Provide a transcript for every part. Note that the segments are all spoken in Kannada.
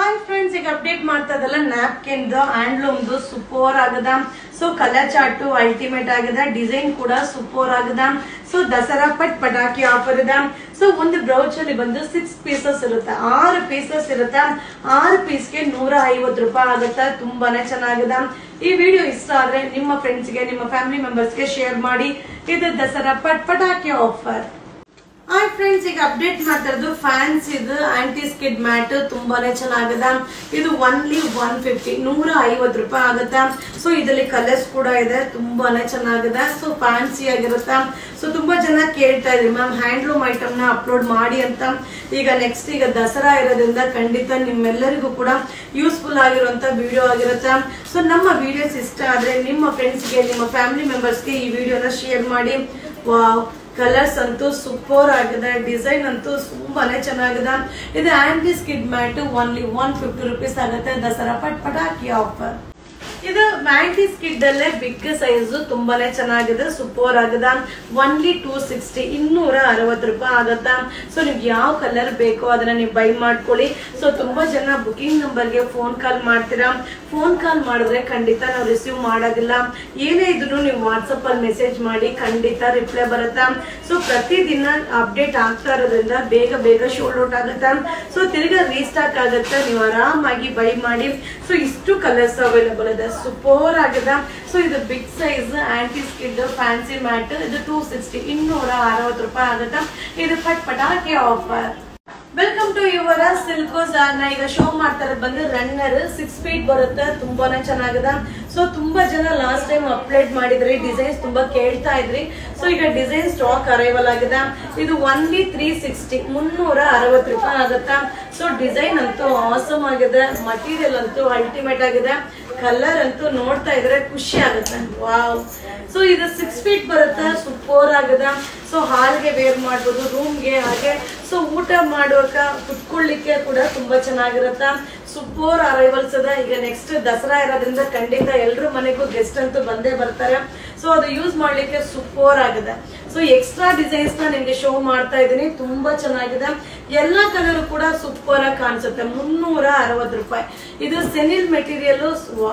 ಹಾಯ್ ಫ್ರೆಂಡ್ಸ್ ಈಗ ಅಪ್ಡೇಟ್ ಮಾಡ್ತಾ ಇದಲ್ಲ ನ್ಯಾಪ್ಕಿನ್ ಹ್ಯಾಂಡ್ಲೂಮ್ದು ಸೂಪರ್ ಆಗದ ಸೊ ಕಲರ್ ಚಾರ್ಟು ಅಲ್ಟಿಮೇಟ್ ಆಗದ ಡಿಸೈನ್ ಕೂಡ ಸೂಪರ್ ಆಗದ ಸೊ ದಸರಾ ಪಟ್ ಪಟಾಕಿ ಆಫರ್ ಇದೆ ಸೊ ಒಂದು ಬ್ರೌಚ್ ಅಲ್ಲಿ ಬಂದು ಸಿಕ್ಸ್ ಪೀಸಸ್ ಇರುತ್ತೆ ಆರು ಪೀಸಸ್ ಇರುತ್ತೆ ಆರು ಪೀಸ್ಗೆ ನೂರ ಐವತ್ತು ರೂಪಾಯಿ ಆಗುತ್ತೆ ತುಂಬಾನೇ ಚೆನ್ನಾಗಿದೆ ಈ ವಿಡಿಯೋ ಇಷ್ಟ ಆದ್ರೆ ನಿಮ್ಮ ಫ್ರೆಂಡ್ಸ್ಗೆ ನಿಮ್ಮ ಫ್ಯಾಮಿಲಿ ಮೆಂಬರ್ಸ್ಗೆ ಶೇರ್ ಮಾಡಿ ಇದು ದಸರಾ ಪಟ್ ಪಟಾಕಿ ಆಫರ್ ಹಾಯ್ ಫ್ರೆಂಡ್ಸ್ ಈಗ ಅಪ್ಡೇಟ್ ಮಾಡ್ತಾ ಇರೋದು ಫ್ಯಾನ್ಸ್ ಇದು ಆಂಟಿ ಸ್ಕಿಡ್ ಮ್ಯಾಟ್ ತುಂಬಾನೇ ಚೆನ್ನಾಗಿದೆ ಇದು ಒನ್ಲಿ ಒನ್ ಫಿಫ್ಟಿ ನೂರ ಐವತ್ತು ರೂಪಾಯಿ ಆಗುತ್ತೆ ಸೊ ಇದರಲ್ಲಿ ಕಲರ್ಸ್ ಕೂಡ ಇದೆ ತುಂಬಾನೇ ಚೆನ್ನಾಗಿದೆ ಸೊ ಫ್ಯಾನ್ಸಿ ಆಗಿರುತ್ತೆ ಸೊ ತುಂಬಾ ಜನ ಕೇಳ್ತಾ ಇದ್ರಿ ಮ್ಯಾಮ್ ಹ್ಯಾಂಡ್ಲೂಮ್ ಐಟಮ್ ನ ಅಪ್ಲೋಡ್ ಮಾಡಿ ಅಂತ ಈಗ ನೆಕ್ಸ್ಟ್ ಈಗ ದಸರಾ ಇರೋದ್ರಿಂದ ಖಂಡಿತ ನಿಮ್ಮೆಲ್ಲರಿಗೂ ಕೂಡ ಯೂಸ್ಫುಲ್ ಆಗಿರುವಂತ ವಿಡಿಯೋ ಆಗಿರುತ್ತೆ ಸೊ ನಮ್ಮ ವಿಡಿಯೋಸ್ ಇಷ್ಟ ಆದ್ರೆ ನಿಮ್ಮ ಫ್ರೆಂಡ್ಸ್ಗೆ ನಿಮ್ಮ ಫ್ಯಾಮಿಲಿ ಮೆಂಬರ್ಸ್ಗೆ ಈ ವಿಡಿಯೋನ ಶೇರ್ ಮಾಡಿ ವಾವ್ ಕಲರ್ಸ್ ಅಂತೂ ಸೂಪರ್ ಆಗಿದೆ ಡಿಸೈನ್ ಅಂತೂ ತುಂಬಾನೇ ಚೆನ್ನಾಗಿದೆ ಇದು anti skid mat only one fifty rupees ಆಗುತ್ತೆ ದಸರಾ ಪಟ್ ಪಟಾಕಿ ಆಫರ್ ಇದು ಆಂಟಿ ಸ್ಕಿಡ್ ಅಲ್ಲೇ ಬಿಗ್ ಸೈಜ್ ತುಂಬಾನೇ ಚೆನ್ನಾಗಿದೆ ಸೂಪರ್ ಆಗಿದೆ ಒನ್ಲಿ ಟೂ ಸಿಕ್ಸ್ಟಿ ಇನ್ನೂರ ಅರವತ್ತು ರೂಪಾಯಿ ಆಗತ್ತ ಸೊ ನಿಮ್ಗೆ ಯಾವ ಕಲರ್ ಬೇಕೋ ಅದನ್ನ ನೀವು ಬೈ ಮಾಡ್ಕೊಳ್ಳಿ ಸೊ ತುಂಬಾ ಜನ ಬುಕಿಂಗ್ ನಂಬರ್ಗೆ ಫೋನ್ ಕಾಲ್ ಮಾಡ್ತೀರಾ ಫೋನ್ ಕಾಲ್ ಮಾಡಿದ್ರೆ ಖಂಡಿತ ನಾವು ರಿಸೀವ್ ಮಾಡೋದಿಲ್ಲ ಏನೇ ಇದ್ರು ನೀವು ವಾಟ್ಸಪ್ ಅಲ್ಲಿ ಮೆಸೇಜ್ ಮಾಡಿ ಖಂಡಿತ ರಿಪ್ಲೈ ಬರುತ್ತಾ ಸೊ ಪ್ರತಿದಿನ ಅಪ್ಡೇಟ್ ಆಗ್ತಾ ಇರೋದ್ರಿಂದ ಬೇಗ ಬೇಗ ಶೋಲ್ಡ್ ಔಟ್ ಆಗುತ್ತಾ ಸೊ ತಿರ್ಗಾ ರೀಸ್ಟಾಕ್ ಆಗುತ್ತೆ ನೀವು ಆರಾಮಾಗಿ ಬೈ ಮಾಡಿ ಸೊ ಇಷ್ಟು ಕಲರ್ಸ್ ಅವೈಲಬಲ್ ಇದೆ ಸೂಪರ್ ಆಗಿದೆ ಸೊ ಇದು big size anti skid fancy mat ಇದು ಟೂ ಸಿಕ್ಸ್ಟಿ ಇನ್ನೂರ ಅರವತ್ತು ರೂಪಾಯಿ ಆಗುತ್ತೆ ಇದು ಪಟ್ ಪಟಾಕಿ ಆಫರ್ ವೆಲ್ಕಮ್ ಟು ಯುವರ ಸಿಲ್ಕೋಸ್ ನಾ ಈಗ ಶೋ ಮಾಡ್ತಾರೆ ಬಂದು ರನ್ನರ್ ಸಿಕ್ಸ್ ಫೀಟ್ ಬರುತ್ತೆ ತುಂಬಾನೇ ಚೆನ್ನಾಗಿದೆ ಸೊ ತುಂಬಾ ಜನ ಲಾಸ್ಟ್ ಟೈಮ್ ಅಪ್ಲೋಡ್ ಮಾಡಿದ್ರಿ ಡಿಸೈನ್ಸ್ ತುಂಬಾ ಕೇಳ್ತಾ ಇದ್ರಿ ಸೊ ಈಗ ಡಿಸೈನ್ ಸ್ಟಾಕ್ ಅರೈವಲ್ ಆಗಿದೆ ಇದು ಒನ್ಲಿ ತ್ರೀ ಸಿಕ್ಸ್ಟಿ ಮುನ್ನೂರ ಅರವತ್ತು ರೂಪಾಯಿ ಆಗುತ್ತಾ ಸೊ ಡಿಸೈನ್ ಅಂತೂ ಆಸಮ್ ಆಗಿದೆ ಮಟೀರಿಯಲ್ ಅಂತೂ ಅಲ್ಟಿಮೇಟ್ ಆಗಿದೆ ಕಲರ್ ಅಂತೂ ನೋಡ್ತಾ ಇದ್ರೆ ಖುಷಿ ಆಗುತ್ತೆ ವಾವ್ ಸೊ ಇದು ಸಿಕ್ಸ್ ಫೀಟ್ ಬರುತ್ತೆ ಸೂಪರ್ ಆಗಿದೆ ಸೊ ಹಾಲ್ಗೆ ವೇರ್ ಮಾಡ್ಬೋದು ರೂಮ್ಗೆ ಹಾಗೆ ಸೊ ಊಟ ಮಾಡುವಾಗ ಕುತ್ಕೊಳ್ಳಿಕ್ಕೆ ಕೂಡ ತುಂಬಾ ಚೆನ್ನಾಗಿರುತ್ತೆ ಸೂಪರ್ ಅರೈವಲ್ಸ್ ಅದ ಈಗ ನೆಕ್ಸ್ಟ್ ದಸರಾ ಇರೋದ್ರಿಂದ ಖಂಡಿತ ಎಲ್ರ ಮನೆಗೂ ಗೆಸ್ಟ್ ಅಂತೂ ಬಂದೇ ಬರ್ತಾರೆ ಸೊ ಅದು ಯೂಸ್ ಮಾಡ್ಲಿಕ್ಕೆ ಸೂಪರ್ ಆಗಿದೆ ಸೊ ಎಕ್ಸ್ಟ್ರಾ ಡಿಸೈನ್ಸ್ ನ ನಿಮ್ಗೆ ಶೋ ಮಾಡ್ತಾ ಇದ್ದೀನಿ ತುಂಬಾ ಚೆನ್ನಾಗಿದೆ ಎಲ್ಲಾ ಕಲರ್ ಕೂಡ ಸೂಪರ್ ಆಗಿ ಕಾಣಿಸುತ್ತೆ ಮುನ್ನೂರ ಅರವತ್ತು ರೂಪಾಯಿ ಇದು ಸೆನಿಲ್ ಮೆಟೀರಿಯಲ್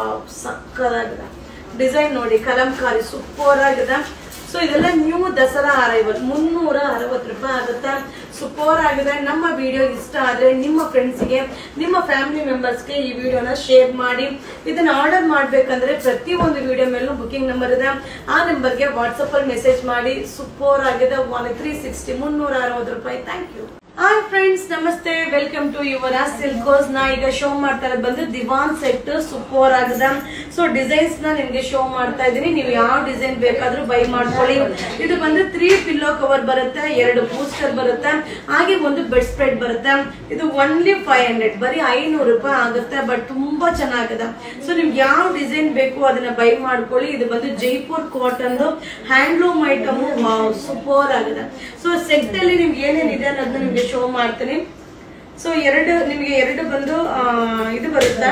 ಸಕ್ಕದಾಗಿದೆ ಡಿಸೈನ್ ನೋಡಿ ಕಲಂಕಾರಿ ಸೂಪರ್ ಆಗಿದೆ ಸೊ ಇದೆಲ್ಲ ನ್ಯೂ ದಸರಾ ಅರೈವಲ್ ಮುನ್ನೂರ ಅರವತ್ತು ರೂಪಾಯಿ ಆಗುತ್ತೆ ಸೂಪರ್ ಆಗಿದೆ ನಮ್ಮ ವಿಡಿಯೋ ಇಷ್ಟ ಆದ್ರೆ ನಿಮ್ಮ ಫ್ರೆಂಡ್ಸ್ಗೆ ನಿಮ್ಮ ಫ್ಯಾಮಿಲಿ ಮೆಂಬರ್ಸ್ಗೆ ಈ ವಿಡಿಯೋನ ಶೇರ್ ಮಾಡಿ ಇದನ್ನ ಆರ್ಡರ್ ಮಾಡ್ಬೇಕಂದ್ರೆ ಪ್ರತಿ ಒಂದು ವಿಡಿಯೋ ಮೇಲೂ ಬುಕಿಂಗ್ ನಂಬರ್ ಇದೆ ಆ ನಂಬರ್ಗೆ ವಾಟ್ಸಪ್ ಅಲ್ಲಿ ಮೆಸೇಜ್ ಮಾಡಿ ಸೂಪರ್ ಆಗಿದೆ ಒನ್ ತ್ರೀ ಸಿಕ್ಸ್ಟಿ ಮುನ್ನೂರ ಅರವತ್ತು ರೂಪಾಯಿ ಥ್ಯಾಂಕ್ ಯು ಹಾಯ್ ಫ್ರೆಂಡ್ಸ್ ನಮಸ್ತೆ ವೆಲ್ಕಮ್ ಟು ಯುವರ ಸಿಲ್ಕೋಸ್ ನಾ ಈಗ ಶೋ ಮಾಡ್ತಾ ಇರೋದು ಬಂದು ದಿವಾನ್ ಸೆಟ್ ಸೂಪರ್ ಆಗಿದೆ ಸೊ ಡಿಸೈನ್ಸ್ ನ ನಿಮ್ಗೆ ಶೋ ಮಾಡ್ತಾ ಇದ್ದೀನಿ ನೀವು ಯಾವ ಡಿಸೈನ್ ಬೇಕಾದ್ರೂ ಬೈ ಮಾಡ್ಕೊಳ್ಳಿ ಇದು ಬಂದು ತ್ರೀ ಪಿಲ್ಲೋ ಕವರ್ ಬರುತ್ತೆ ಎರಡು ಬೂಸ್ಟರ್ ಬರುತ್ತೆ ಹಾಗೆ ಒಂದು ಬೆಡ್ ಸ್ಪ್ರೆಡ್ ಬರುತ್ತೆ ಇದು ಒನ್ಲಿ ಫೈವ್ ಹಂಡ್ರೆಡ್ ಬರೀ ಐನೂರು ರೂಪಾಯಿ ಆಗುತ್ತೆ ಬಟ್ ತುಂಬಾ ಚೆನ್ನಾಗಿದೆ ಸೊ ನಿಮ್ಗೆ ಯಾವ ಡಿಸೈನ್ ಬೇಕು ಅದನ್ನ ಬೈ ಮಾಡ್ಕೊಳ್ಳಿ ಇದು ಬಂದು Jaipur cotton handloom item super ಆಗಿದೆ ಸೊ ಸೆಟ್ ಅಲ್ಲಿ ನಿಮ್ಗೆ ಏನೇನಿದೆ ಅನ್ನೋದನ್ನ ನಿಮ್ಗೆ ಶೋ ಮಾಡ್ತೀನಿ ಸೊ ಎರಡು ನಿಮ್ಗೆ ಎರಡು ಬಂದು ಆ, ಇದು ಬರುತ್ತೆ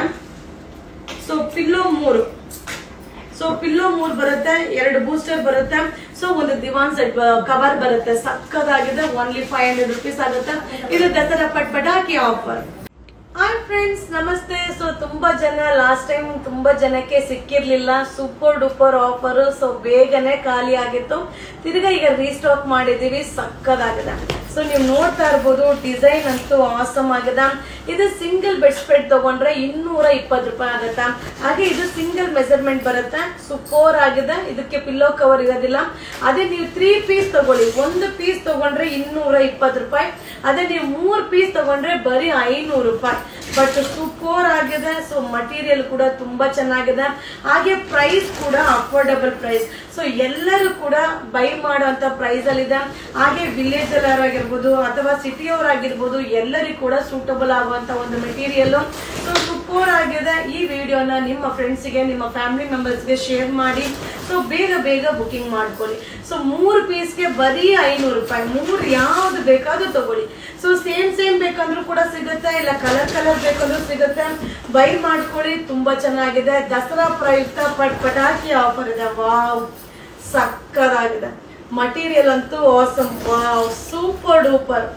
ಸೊ ಪಿಲ್ಲೋ ಮೂರು ಸೊ ಪಿಲ್ಲೋ ಮೂರ್ ಬರುತ್ತೆ ಎರಡು ಬೂಸ್ಟರ್ ಬರುತ್ತೆ ಸೊ ಒಂದು ದಿವಾನ್ ಸೆಟ್ ಕವರ್ ಬರುತ್ತೆ ಸಕ್ಕದಾಗಿದೆ ಓನ್ಲಿ ಫೈವ್ ಹಂಡ್ರೆಡ್ ರುಪೀಸ್ ಆಗುತ್ತೆ ಇದು ದಸರಾ ಪಟ್ ಪಟಾಕಿ ಆಫರ್ ಹಾಯ್ ಫ್ರೆಂಡ್ಸ್ ನಮಸ್ತೆ ಸೊ ತುಂಬಾ ಜನ ಲಾಸ್ಟ್ ಟೈಮ್ ತುಂಬಾ ಜನಕ್ಕೆ ಸಿಕ್ಕಿರ್ಲಿಲ್ಲ ಸೂಪರ್ ಡೂಪರ್ ಆಫರ್ ಸೊ ಬೇಗನೆ ಖಾಲಿ ಆಗಿತ್ತು ತಿರ್ಗಾ ಈಗ ರೀಸ್ಟಾಕ್ ಮಾಡಿದೀವಿ ಸಕ್ಕದಾಗಿದೆ ಸೊ ನೀವು ನೋಡ್ತಾ ಇರ್ಬೋದು ಡಿಸೈನ್ ಅಂತೂ ಆಸಮ್ ಆಗಿದೆ ಇದು ಸಿಂಗಲ್ ಬೆಡ್ ಸ್ಪ್ರೆಡ್ ತಗೊಂಡ್ರೆ ಇನ್ನೂರ ಇಪ್ಪತ್ತು ರೂಪಾಯಿ ಆಗುತ್ತಾ ಹಾಗೆ ಇದು ಸಿಂಗಲ್ ಮೆಜರ್ಮೆಂಟ್ ಬರುತ್ತೆ ಸೂಪರ್ ಆಗಿದೆ ಇದಕ್ಕೆ ಪಿಲ್ಲೋ ಕವರ್ ಇರೋದಿಲ್ಲ ಅದೇ ನೀವು ತ್ರೀ ಪೀಸ್ ತಗೊಳ್ಳಿ ಒಂದು ಪೀಸ್ ತಗೊಂಡ್ರೆ ಇನ್ನೂರ ಇಪ್ಪತ್ತು ರೂಪಾಯಿ ಅದೇ ನೀವು ಮೂರ್ ಪೀಸ್ ತಗೊಂಡ್ರೆ ಬರೀ ಐನೂರು ರೂಪಾಯಿ ಬಟ್ ಸೂಪರ್ ಆಗಿದೆ ಸೊ ಮಟೀರಿಯಲ್ ಕೂಡ ತುಂಬಾ ಚೆನ್ನಾಗಿದೆ ಹಾಗೆ ಪ್ರೈಸ್ ಕೂಡ ಅಫೋರ್ಡಬಲ್ ಪ್ರೈಸ್ ಸೊ ಎಲ್ಲರೂ ಕೂಡ ಬೈ ಮಾಡುವಂತ ಪ್ರೈಸ್ ಅಲ್ಲಿ ಇದೆ ಹಾಗೆ ವಿಲೇಜ್ ಆಗಿರ್ಬೋದು ಅಥವಾ ಸಿಟಿಯವರಾಗಿರ್ಬೋದು ಎಲ್ಲರಿಗೂ ಕೂಡ ಸೂಟಬಲ್ ಆಗುವಂತ ಒಂದು ಮೆಟೀರಿಯಲ್ ಸೊ ಸೂಪರ್ ಆಗಿದೆ ಈ ವಿಡಿಯೋನ ನಿಮ್ಮ ಫ್ರೆಂಡ್ಸ್ಗೆ ನಿಮ್ಮ ಫ್ಯಾಮಿಲಿ ಮೆಂಬರ್ಸ್ಗೆ ಶೇರ್ ಮಾಡಿ ಸೊ ಬೇಗ ಬೇಗ ಬುಕಿಂಗ್ ಮಾಡ್ಕೊಳ್ಳಿ ಸೊ ಮೂರು ಪೀಸ್ಗೆ ಬರೀ ಐನೂರು ರೂಪಾಯಿ ಮೂರು ಯಾವ್ದು ಬೇಕಾದ್ರೂ ತಗೊಳ್ಳಿ ಸೊ ಸೇಮ್ ಸೇಮ್ ಬೇಕಂದ್ರೂ ಕೂಡ ಸಿಗುತ್ತೆ ಇಲ್ಲ ಕಲರ್ ಕಲರ್ ಬೇಕಂದ್ರೂ ಸಿಗುತ್ತೆ ಬೈ ಮಾಡ್ಕೊಳ್ಳಿ ತುಂಬಾ ಚೆನ್ನಾಗಿದೆ ದಸರಾ ಪ್ರಯುಕ್ತ ಪಟ್ ಪಟಾಕಿ ಆಫರ್ ಇದೆ ವಾವ್ ಸಕ್ಕದಾಗಿದೆ ಮಟೀರಿಯಲ್ ಅಂತೂ awesome wow super duper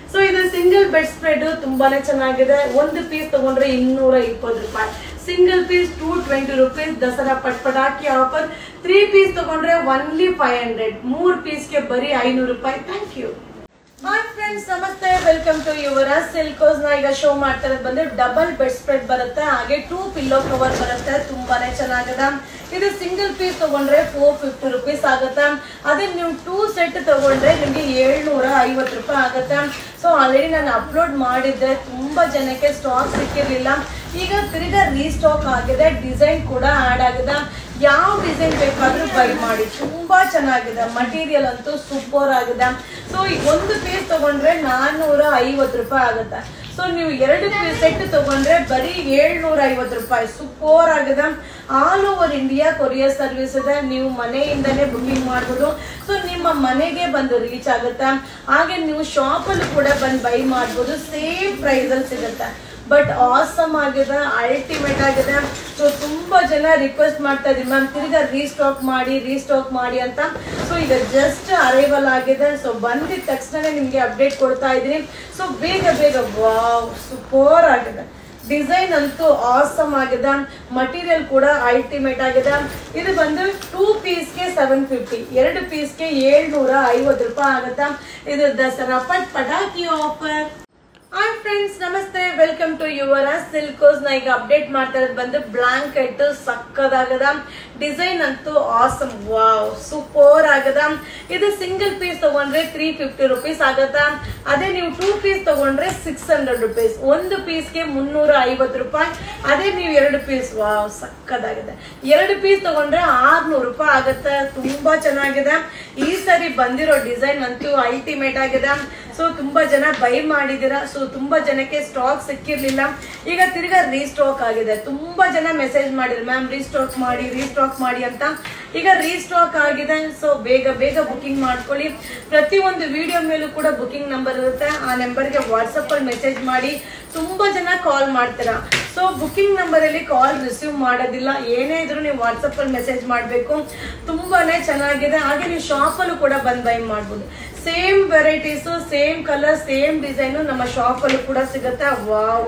so ಇದು ಸಿಂಗಲ್ ಬೆಡ್ ಸ್ಪ್ರೆಡ್ ತುಂಬಾನೇ ಚೆನ್ನಾಗಿದೆ ಒಂದು ಪೀಸ್ ತಗೊಂಡ್ರೆ ಇನ್ನೂರ ಇಪ್ಪತ್ತು ರೂಪಾಯಿ single piece two twenty rupees Dasara ಪಟ್ ಪಟಾಕಿ ಆಫರ್ ತ್ರೀ ಪೀಸ್ ತಗೊಂಡ್ರೆ ಒನ್ಲಿ ಫೈವ್ ಹಂಡ್ರೆಡ್ ಮೂರ್ ಪೀಸ್ಗೆ ಬರೀ ಐನೂರು ರೂಪಾಯಿ ಥ್ಯಾಂಕ್ ಯು ಹಾಯ್ ಫ್ರೆಂಡ್ಸ್ ನಮಸ್ತೆ ವೆಲ್ಕಮ್ ಟು ಯುವರ ಸಿಲ್ಕೋಸ್ ನ ಈಗ ಶೋ ಮಾಡ್ತಾ ಇರೋದು ಬಂದು ಡಬಲ್ ಬೆಡ್ ಸ್ಪ್ರೆಡ್ ಬರುತ್ತೆ ಹಾಗೆ ಟೂ ಪಿಲ್ಲೋ ಕವರ್ ಬರುತ್ತೆ ತುಂಬಾನೇ ಚೆನ್ನಾಗಿದೆ ಇದು ಸಿಂಗಲ್ ಪೀಸ್ ತಗೊಂಡ್ರೆ ಫೋರ್ ಫಿಫ್ಟಿ ರುಪೀಸ್ ಆಗುತ್ತೆ ಅದೇ ನೀವು ಟೂ ಸೆಟ್ ತಗೊಂಡ್ರೆ ನಿಮಗೆ ಏಳ್ನೂರ ಐವತ್ತು ರೂಪಾಯಿ ಆಗುತ್ತೆ ಸೊ ಆಲ್ರೆಡಿ ನಾನು ಅಪ್ಲೋಡ್ ಮಾಡಿದ್ದೆ ತುಂಬಾ ಜನಕ್ಕೆ ಸ್ಟಾಕ್ ಸಿಕ್ಕಿರ್ಲಿಲ್ಲ ಈಗ ತಿರ್ಗಾ ರೀಸ್ಟಾಕ್ ಆಗಿದೆ ಡಿಸೈನ್ ಕೂಡ ಆಡ್ ಆಗಿದೆ ಯಾವ ಡಿಸೈನ್ ಬೇಕಾದ್ರೂ ಬೈ ಮಾಡಿ ತುಂಬಾ ಚೆನ್ನಾಗಿದೆ ಮಟೀರಿಯಲ್ ಅಂತೂ ಸೂಪರ್ ಆಗಿದೆ ಸೊ ಈಗ ಒಂದು ಪೀಸ್ ತಗೊಂಡ್ರೆ ನಾನ್ನೂರ ಐವತ್ತು ರೂಪಾಯಿ ಆಗುತ್ತೆ ಸೊ ನೀವು ಎರಡು ಪೀಸ್ ಸೆಟ್ ತಗೊಂಡ್ರೆ ಬರೀ ಏಳ್ನೂರ ಐವತ್ತು ರೂಪಾಯಿ ಸೂಪರ್ ಆಗಿದೆ all over India courier service ಇದೆ ನೀವು ಮನೆಯಿಂದನೇ ಬುಕಿಂಗ್ ಮಾಡ್ಬೋದು ಸೊ ನಿಮ್ಮ ಮನೆಗೆ ಬಂದು ರೀಚ್ ಆಗುತ್ತೆ ಹಾಗೆ ನೀವು ಶಾಪಲ್ಲಿ ಕೂಡ ಬಂದು ಬೈ ಮಾಡ್ಬೋದು ಸೇಮ್ ಪ್ರೈಸಲ್ಲಿ ಸಿಗುತ್ತೆ ಬಟ್ ಆಸಮ್ ಆಗಿದೆ ಅಲ್ಟಿಮೇಟ್ ಆಗಿದೆ ಸೊ ತುಂಬಾ ಜನ ರಿಕ್ವೆಸ್ಟ್ ಮಾಡ್ತಾ ಇದೀವಿ ಮ್ಯಾಮ್ ತಿರ್ಗಾ ರೀಸ್ಟಾಕ್ ಮಾಡಿ ರೀಸ್ಟಾಕ್ ಮಾಡಿ ಅಂತ ಸೊ ಈಗ ಜಸ್ಟ್ ಅರೈವಲ್ ಆಗಿದೆ ಸೊ ಬಂದಿದ ತಕ್ಷಣ ನಿಮ್ಗೆ ಅಪ್ಡೇಟ್ ಕೊಡ್ತಾ ಇದೀನಿ ಸೊ ಬೇಗ ಬೇಗ ವಾವ್ ಸೂಪರ್ ಆಗಿದೆ ಡಿಸೈನ್ ಅಂತೂ ಆಸಮ್ ಆಗಿದೆ ಮಟೀರಿಯಲ್ ಕೂಡ ಅಲ್ಟಿಮೇಟ್ ಆಗಿದೆ ಇದು ಬಂದು ಟೂ ಪೀಸ್ಗೆ ಸೆವೆನ್ ಫಿಫ್ಟಿ ಎರಡು ಪೀಸ್ಗೆ ಏಳ್ನೂರ ಐವತ್ತು ರೂಪಾಯಿ ಆಗುತ್ತೆ ಇದು ದಸರಾ ಪಟ್ ಪಟಾಕಿ ಆಫರ್ ಹಾಯ್ ಫ್ರೆಂಡ್ಸ್ ನಮಸ್ತೆ ವೆಲ್ಕಮ್ ಟು ಯುವರ ಸಿಲ್ಕೋಸ್ ನ ಈಗ ಅಪ್ಡೇಟ್ ಮಾಡ್ತಾ ಇರೋದು ಬಂದು ಬ್ಲಾಂಕೆಟ್ ಸಕ್ಕದಾಗದ ಡಿಸೈನ್ ಅಂತೂ ಆಸಮ್ ವಾವ್ ಸೂಪರ್ ಆಗದ ಇದು ಸಿಂಗಲ್ ಪೀಸ್ ತಗೊಂಡ್ರೆ ತ್ರೀ ಫಿಫ್ಟಿ ರುಪೀಸ್ ಆಗತ್ತ ಅದೇ ನೀವು ಟೂ ಪೀಸ್ ತಗೊಂಡ್ರೆ ಸಿಕ್ಸ್ ಹಂಡ್ರೆಡ್ ರುಪೀಸ್ ಒಂದು ಪೀಸ್ಗೆ ಮುನ್ನೂರ ಐವತ್ತು ರೂಪಾಯಿ ಅದೇ ನೀವು ಎರಡು ಪೀಸ್ ವಾವ್ ಸಕ್ಕದಾಗಿದೆ ಎರಡು ಪೀಸ್ ತಗೊಂಡ್ರೆ ಆರ್ನೂರು ರೂಪಾಯಿ ಆಗತ್ತೆ ತುಂಬಾ ಚೆನ್ನಾಗಿದೆ ಈ ಸರಿ ಬಂದಿರೋ ಡಿಸೈನ್ ಅಂತೂ ಅಲ್ಟಿಮೇಟ್ ಆಗಿದೆ ಸೊ ತುಂಬಾ ಜನ ಬೈ ಮಾಡಿದೀರಾ ಸೊ ತುಂಬಾ ಜನಕ್ಕೆ ಸ್ಟಾಕ್ ಸಿಕ್ಕಿರ್ಲಿಲ್ಲ ಈಗ ತಿರ್ಗಾ ರೀಸ್ಟಾಕ್ ಆಗಿದೆ ತುಂಬಾ ಜನ ಮೆಸೇಜ್ ಮಾಡಿದ್ರು ಮ್ಯಾಮ್ ರೀಸ್ಟಾಕ್ ಮಾಡಿ ರೀಸ್ಟಾಕ್ ಮಾಡಿ ಅಂತ ಈಗ ರೀಸ್ಟಾಕ್ ಆಗಿದೆ ಸೊ ಬೇಗ ಬೇಗ ಬುಕಿಂಗ್ ಮಾಡ್ಕೊಳ್ಳಿ ಪ್ರತಿ ಒಂದು ವಿಡಿಯೋ ಮೇಲೂ ಕೂಡ ಬುಕಿಂಗ್ ನಂಬರ್ ಇರುತ್ತೆ ಆ ನಂಬರ್ಗೆ ವಾಟ್ಸಪ್ ಅಲ್ಲಿ ಮೆಸೇಜ್ ಮಾಡಿ ತುಂಬಾ ಜನ ಕಾಲ್ ಮಾಡ್ತೀರಾ ಸೊ ಬುಕಿಂಗ್ ನಂಬರ್ ಅಲ್ಲಿ ಕಾಲ್ ರಿಸೀವ್ ಮಾಡೋದಿಲ್ಲ ಏನೇ ಇದ್ರು ನೀವು ವಾಟ್ಸಪ್ ಅಲ್ಲಿ ಮೆಸೇಜ್ ಮಾಡಬೇಕು ತುಂಬಾನೇ ಚೆನ್ನಾಗಿದೆ ಹಾಗೆ ನೀವು ಶಾಪ್ ಅಲ್ಲೂ ಕೂಡ ಬಂದ್ ಬೈ ಮಾಡ್ಬೋದು same varieties same colour same design ನಮ್ಮ ಶಾಪ್ ಅಲ್ಲೂ ಕೂಡ ಸಿಗುತ್ತೆ ವಾವ್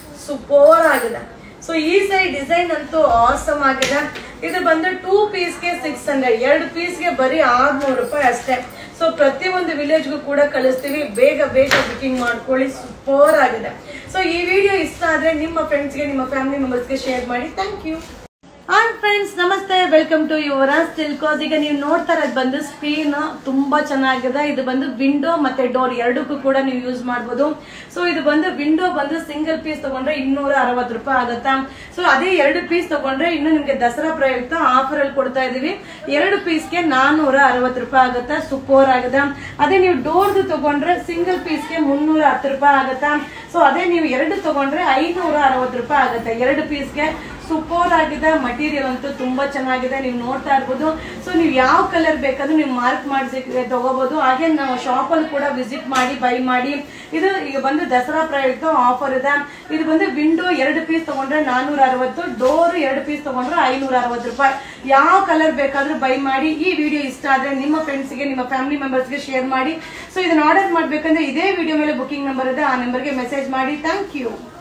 ಸೂಪರ್ ಆಗಿದೆ ಸೊ ಈ ಸೈಡ್ ಡಿಸೈನ್ ಅಂತೂ ಆಸಮ್ ಆಗಿದೆ ಇದು ಬಂದು ಟೂ ಪೀಸ್ಗೆ ಸಿಕ್ಸ್ ಹಂಡ್ರೆಡ್ ಎರಡು ಪೀಸ್ಗೆ ಬರೀ ಆರ್ನೂರು ರೂಪಾಯಿ ಅಷ್ಟೇ ಸೊ ಪ್ರತಿ ಒಂದು ವಿಲೇಜ್ಗೂ ಕೂಡ ಕಳಿಸ್ತೀವಿ ಬೇಗ ಬೇಗ ಬುಕಿಂಗ್ ಮಾಡ್ಕೊಳ್ಳಿ ಸೂಪರ್ ಆಗಿದೆ ಸೊ ಈ ವಿಡಿಯೋ ಇಷ್ಟ ಆದ್ರೆ ನಿಮ್ಮ ಫ್ರೆಂಡ್ಸ್ಗೆ ನಿಮ್ಮ ಫ್ಯಾಮಿಲಿ ಮೆಂಬರ್ಸ್ಗೆ ಶೇರ್ ಮಾಡಿ ಥ್ಯಾಂಕ್ ಯು ಹಾಯ್ ಫ್ರೆಂಡ್ಸ್ ನಮಸ್ತೆ ವೆಲ್ಕಮ್ ಟು ಯುವರ ಸಿಲ್ಕೋಸ್ ಈಗ ನೀವು ನೋಡ್ತಾ ಇರೋದು ಬಂದು ಸ್ಕ್ರೀನ್ ತುಂಬಾ ಚೆನ್ನಾಗಿದೆ ಇದು ಬಂದು ವಿಂಡೋ ಮತ್ತೆ ಡೋರ್ ಎರಡಕ್ಕೂ ಕೂಡ ನೀವು ಯೂಸ್ ಮಾಡ್ಬೋದು ಸೊ ಇದು ಬಂದು ವಿಂಡೋ ಬಂದು ಸಿಂಗಲ್ ಪೀಸ್ ತಗೊಂಡ್ರೆ ಇನ್ನೂರ ಅರವತ್ತು ರೂಪಾಯಿ ಆಗುತ್ತಾ ಸೊ ಅದೇ ಎರಡು ಪೀಸ್ ತಗೊಂಡ್ರೆ ಇನ್ನು ನಿಮ್ಗೆ ದಸರಾ ಪ್ರಯುಕ್ತ ಆಫರ್ ಅಲ್ಲಿ ಕೊಡ್ತಾ ಇದೀವಿ ಎರಡು ಪೀಸ್ಗೆ ನಾನೂರ ಅರವತ್ತು ರೂಪಾಯಿ ಆಗುತ್ತಾ ಸೂಪರ್ ಆಗುತ್ತೆ ಅದೇ ನೀವು ಡೋರ್ದು ತಗೊಂಡ್ರೆ ಸಿಂಗಲ್ ಪೀಸ್ಗೆ ಮುನ್ನೂರ ಹತ್ತು ರೂಪಾಯಿ ಆಗುತ್ತಾ ಸೊ ಅದೇ ನೀವು ಎರಡು ತಗೊಂಡ್ರೆ ಐನೂರ ಅರವತ್ತು ರೂಪಾಯಿ ಆಗುತ್ತೆ ಎರಡು ಪೀಸ್ಗೆ ಸೂಪರ್ ಆಗಿದೆ ಮಟೀರಿಯಲ್ ಅಂತೂ ತುಂಬಾ ಚೆನ್ನಾಗಿದೆ ನೀವು ನೋಡ್ತಾ ಇರ್ಬೋದು ಸೊ ನೀವು ಯಾವ ಕಲರ್ ಬೇಕಾದ್ರೂ ನೀವು ಮಾರ್ಕ್ ಮಾಡಿಸಿ ತಗೋಬಹುದು ಹಾಗೆ ನಾವು ಶಾಪ್ ಅಲ್ಲಿ ಕೂಡ ವಿಸಿಟ್ ಮಾಡಿ ಬೈ ಮಾಡಿ ಇದು ಈಗ ಬಂದು ದಸರಾ ಪ್ರಯುಕ್ತ ಆಫರ್ ಇದೆ ಇದು ಬಂದು ವಿಂಡೋ ಎರಡು ಪೀಸ್ ತಗೊಂಡ್ರೆ ನಾನೂರ ಅರವತ್ತು ಡೋರ್ ಎರಡು ಪೀಸ್ ತಗೊಂಡ್ರೆ ಐನೂರ ಅರವತ್ತು ರೂಪಾಯಿ ಯಾವ ಕಲರ್ ಬೇಕಾದ್ರೂ ಬೈ ಮಾಡಿ ಈ ವಿಡಿಯೋ ಇಷ್ಟ ಆದ್ರೆ ನಿಮ್ಮ ಫ್ರೆಂಡ್ಸ್ಗೆ ನಿಮ್ಮ ಫ್ಯಾಮಿಲಿ ಮೆಂಬರ್ಸ್ಗೆ ಶೇರ್ ಮಾಡಿ ಸೊ ಇದನ್ನ ಆರ್ಡರ್ ಮಾಡ್ಬೇಕಂದ್ರೆ ಇದೇ ವಿಡಿಯೋ ಮೇಲೆ ಬುಕಿಂಗ್ ನಂಬರ್ ಇದೆ ಆ ನಂಬರ್ಗೆ ಮೆಸೇಜ್ ಮಾಡಿ ಥ್ಯಾಂಕ್ ಯು